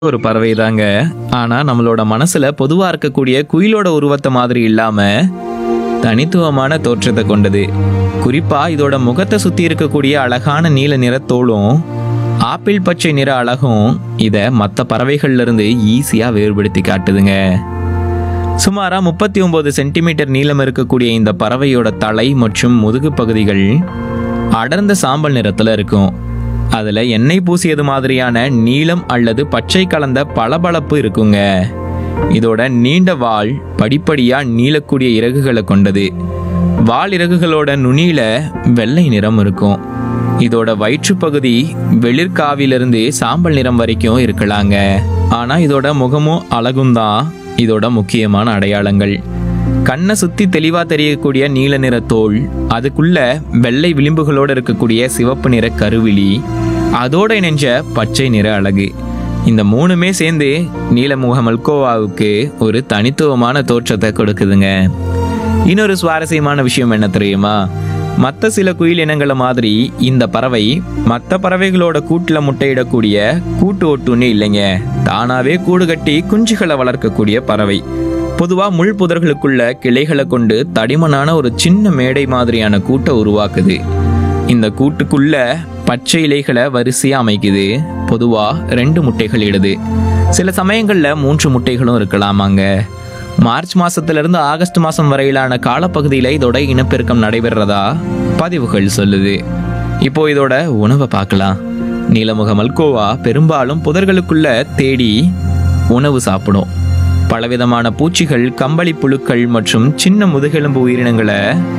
ஒரு பறவை தாங்க ஆனா நம்மளோட மனசுல பொதுவா இருக்கக்கூடிய குயிலோட உருவத்தை மாதிரி இல்லாம தனித்துவமான தோற்றத்தை கொண்டது குறிப்பா இதோட முகத்தை சுத்தி இருக்கக்கூடிய அழகான நீல நிற தோலும் ஆப்பிள் பச்சை நிற அழகும் இதை மற்ற பறவைகள்ல இருந்து ஈஸியா வேறுபடுத்தி காட்டுதுங்க சுமாரா முப்பத்தி ஒன்பது சென்டிமீட்டர் நீளம் இருக்கக்கூடிய இந்த பறவையோட தலை மற்றும் முதுகு பகுதிகள் அடர்ந்த சாம்பல் நிறத்துல இருக்கும் அதுல எண்ணெய் பூசியது மாதிரியான நீலம் அல்லது பச்சை கலந்த பளபளப்பு இருக்குங்க இதோட நீண்ட வால் படிப்படியா நீளக்கூடிய இறகுகளை கொண்டது வால் இறகுகளோட நுனியில வெள்ளை நிறம் இருக்கும் இதோட வயிற்றுப்பகுதி வெளிர்காவிலிருந்து சாம்பல் நிறம் வரைக்கும் இருக்கலாங்க ஆனா இதோட முகமும் அழகும் தான் இதோட முக்கியமான அடையாளங்கள் கண்ணை சுத்தி தெளிவா தெரியக்கூடிய நீல நிற தோல் அதுக்குள்ள வெள்ளை விளிம்புகளோட இருக்கக்கூடிய சிவப்பு நிற கருவிழி அதோட இணைஞ்ச பச்சை நிற அழகு இந்த மூணுமே சேர்ந்து நீலமுக மல்கோவாவுக்கு ஒரு தனித்துவமான தோற்றத்தை கொடுக்குதுங்க இன்னொரு சுவாரஸ்யமான விஷயம் என்ன தெரியுமா மற்ற சில குயில் இனங்களை மாதிரி இந்த பறவை மற்ற பறவைகளோட கூட்டில் முட்டையிடக்கூடிய கூட்டு ஒட்டுண்ணி இல்லைங்க தானாவே கூடு கட்டி குஞ்சுகளை வளர்க்கக்கூடிய பறவை பொதுவா முள் புதர்களுக்குள்ள கிளைகளை கொண்டு தடிமனான ஒரு சின்ன மேடை மாதிரியான கூட்டை உருவாக்குது இந்த கூட்டுக்குள்ள பச்சை இலைகளை வரிசையா அமைக்குது பொதுவா ரெண்டு முட்டைகள் இடுது சில சமயங்கள்ல மூன்று முட்டைகளும் இருக்கலாமாங்க மார்ச் மாசத்துல இருந்து ஆகஸ்ட் மாசம் வரையிலான காலப்பகுதியில இதோட இனப்பெருக்கம் நடைபெறதா பதிவுகள் சொல்லுது இப்போ இதோட உணவை பார்க்கலாம் நீலமுக மல்கோவா பெரும்பாலும் புதர்களுக்குள்ள தேடி உணவு சாப்பிடும் பலவிதமான பூச்சிகள் கம்பளி புழுக்கள் மற்றும் சின்ன முதுகெலும்பு உயிரினங்களை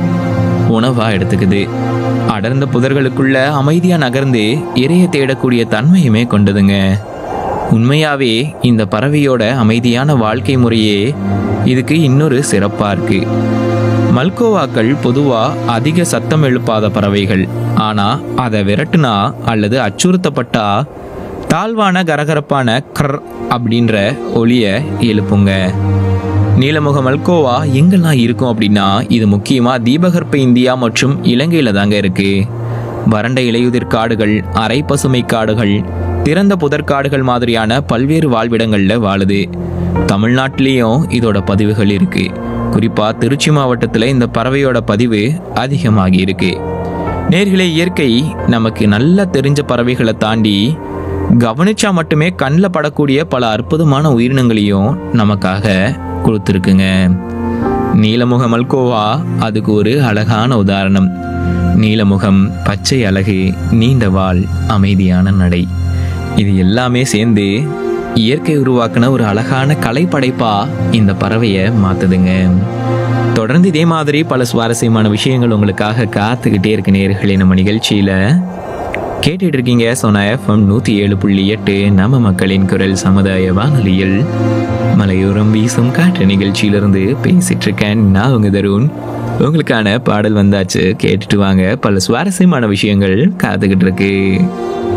உணவா எடுத்துக்குது அடர்ந்த புதர்களுக்குள்ள அமைதியா நகர்ந்து இரையை தேடக்கூடிய தன்மையுமே கொண்டதுங்க உண்மையாவே இந்த பறவையோட அமைதியான வாழ்க்கை முறையே இதுக்கு இன்னொரு சிறப்பா இருக்கு மல்கோவாக்கள் பொதுவா அதிக சத்தம் எழுப்பாத பறவைகள் ஆனா அதை விரட்டுனா அல்லது அச்சுறுத்தப்பட்டா தாழ்வான கரகரப்பான கர் அப்படின்ற ஒலிய எழுப்புங்க நீலமுக மல்கோவா எங்கெல்லாம் இருக்கும் அப்படின்னா இது முக்கியமா தீபகற்ப இந்தியா மற்றும் இலங்கையில தாங்க இருக்கு வறண்ட இலையுதிர் காடுகள் அரை பசுமை காடுகள் திறந்த புதற்காடுகள் மாதிரியான பல்வேறு வாழ்விடங்கள்ல வாழுது தமிழ்நாட்டிலையும் இதோட பதிவுகள் இருக்கு குறிப்பா திருச்சி மாவட்டத்துல இந்த பறவையோட பதிவு அதிகமாகி இருக்கு நேர்களே இயற்கை நமக்கு நல்லா தெரிஞ்ச பறவைகளை தாண்டி கவனிச்சா மட்டுமே கண்ணில் படக்கூடிய பல அற்புதமான உயிரினங்களையும் நமக்காக கொடுத்துருக்குங்க நீலமுக மல்கோவா அதுக்கு ஒரு அழகான உதாரணம் நீலமுகம் பச்சை அழகு நீண்ட வால் அமைதியான நடை இது எல்லாமே சேர்ந்து இயற்கை உருவாக்குன ஒரு அழகான கலைப்படைப்பா இந்த பறவையை மாத்துதுங்க தொடர்ந்து இதே மாதிரி பல சுவாரஸ்யமான விஷயங்கள் உங்களுக்காக காத்துக்கிட்டே இருக்கு நேர்களே நம்ம நிகழ்ச்சியில கேட்டுட்டு இருக்கீங்க சோனா எஃப்எம் நூத்தி ஏழு புள்ளி எட்டு நம்ம மக்களின் குரல் சமுதாய வானொலியில் மலையோரம் வீசும் காற்று நிகழ்ச்சியிலிருந்து பேசிட்டு இருக்கேன் நான் உங்க தருண் உங்களுக்கான பாடல் வந்தாச்சு கேட்டுட்டு வாங்க பல சுவாரஸ்யமான விஷயங்கள் காத்துக்கிட்டு இருக்கு